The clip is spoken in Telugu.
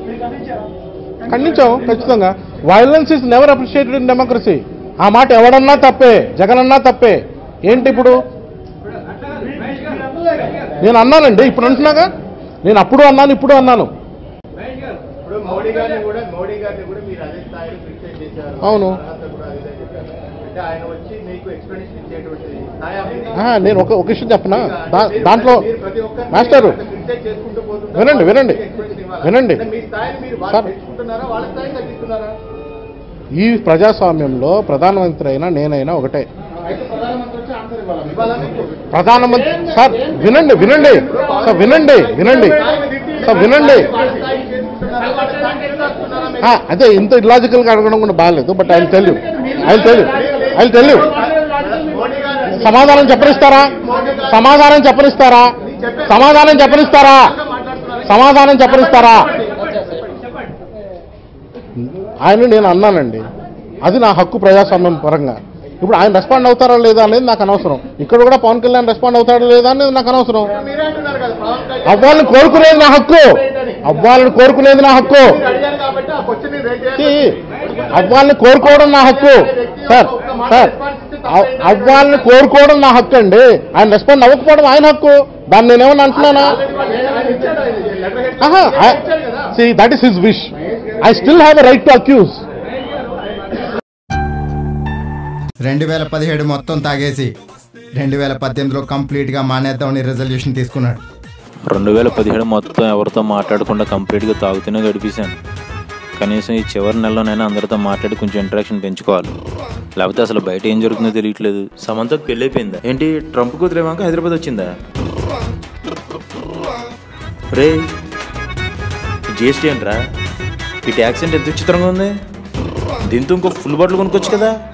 ఖండించాం ఖచ్చితంగా violence is never appreciated in democracy ఆ మాట ఎవడన్నా తప్పే జగన్ అన్నా తప్పే ఏంటి ఇప్పుడు నేను అన్నానండి ఇప్పుడు అంటున్నాగా నేను అప్పుడు అన్నాను ఇప్పుడు అన్నాను ఇప్పుడు మోడీ గారిని కూడా మోడీ గారిని కూడా మీరు అదే స్థాయిలో క్రిటిసైజ్ చేశారు అవును. అర్హత కూడా అదే చెప్పారు అంటే ఆయన వచ్చి మీకు ఎక్స్ప్లెనేషన్ ఇచ్చేటువంటి స్థాయి అభివృద్ధి. ఆ, నేను ఒక ఒక విషయం చెప్పనా దా మీరు- దాంట్లో మీరు ప్రతి ఒక్కరిని మాస్టరు అట్లా criticize చేసుకుంటూ పోతుంటారు. వినండి, వినండి. వాళ్ళకి explanation ఇవ్వాలా? వినండి. అంటే మీ స్థాయిని మీరు సార్. వాళ్ళు తెచ్చుకుంటున్నారా వాళ్ళ స్థాయిని తగ్గిస్తున్నారా ఈ ప్రజాస్వామ్యంలో ప్రధానమంత్రి అయినా నేనైనా ఒకటే అయితే ప్రధానమంత్రి వచ్చి ఆన్సర్ ఇవ్వాలి ఇవ్వాలని ప్రధానమంత్రి సార్ వినండి వినండి సార్ వినండి వినండి సార్ వినండి వాళ్ళ స్థాయిని చేసుకుంటున్నారా వాళ్ళ స్థాయిని ఎదుగుతున్నారా మీరు? ఆ, అదే ఇంత ఇలాజికల్ గా అడగడం కూడా బాగాలేదు but I tell you I tell you I tell you Modi గారు సమాధానం చెప్పనిస్తారా సమాధానం చెప్పనిస్తారా సమాధానం చెప్పనిస్తారా సమాధానం చెప్పనిస్తారా ఆయన నేను అన్నానండి అది నా హక్కు ప్రజాస్వామ్యం పరంగా ఇప్పుడు ఆయన రెస్పాండ్ అవుతారా లేదా అనేది నాకు అనవసరం ఇక్కడ కూడా పవన్ కళ్యాణ్ రెస్పాండ్ అవుతాడా లేదా అనేది నాకు అనవసరం మీరే అంటున్నారు కదా పవన్ కళ్యాణ్ అవ్వాలని కోరుకునేది నా హక్కు అవ్వాలని కోరుకునేది నా హక్కు మీరు అడిగారు కాబట్టి ఆ క్వశ్చన్ రేట్ ఈ అవ్వాలని కోరుకోవడం నా హక్కు సార్ సార్ అవ్- అవ్వాలని కోరుకోవడం నా హక్కు అండి ఆయన రెస్పాండ్ అవ్వకపోవడం ఆయన హక్కు దాన్ని నేనేమన్నా అంటున్నానా see that is his wish I still have a right to accuse రెండు వేల పదిహేడు మొత్తం తాగేసి రెండు వేల పద్దెనిమిదిలో కంప్లీట్గా మానేద్దామని రెజల్యూషన్ తీసుకున్నాడు రెండు వేల పదిహేడు మొత్తం ఎవరితో మాట్లాడకుండా కంప్లీట్గా తాగుతూనే గడిపేశాను కనీసం ఈ చివరి నెలలోనైనా అందరితో మాట్లాడి కొంచెం ఇంటరాక్షన్ పెంచుకోవాలి లేకపోతే అసలు బయట ఏం జరుగుతుందో తెలియట్లేదు సమంతకు పెళ్ళి అయిపోయిందా ఏంటి ట్రంప్ కూతురేమాక హైదరాబాద్ వచ్చిందా రే జిఎస్టీ ఏంట్రా ఈ ట్యాక్స్ అంటే ఎంత విచిత్రంగా ఉంది దీంతో ఇంకో ఫుల్ బాటిల్ కొనుక్కోవచ్చు కదా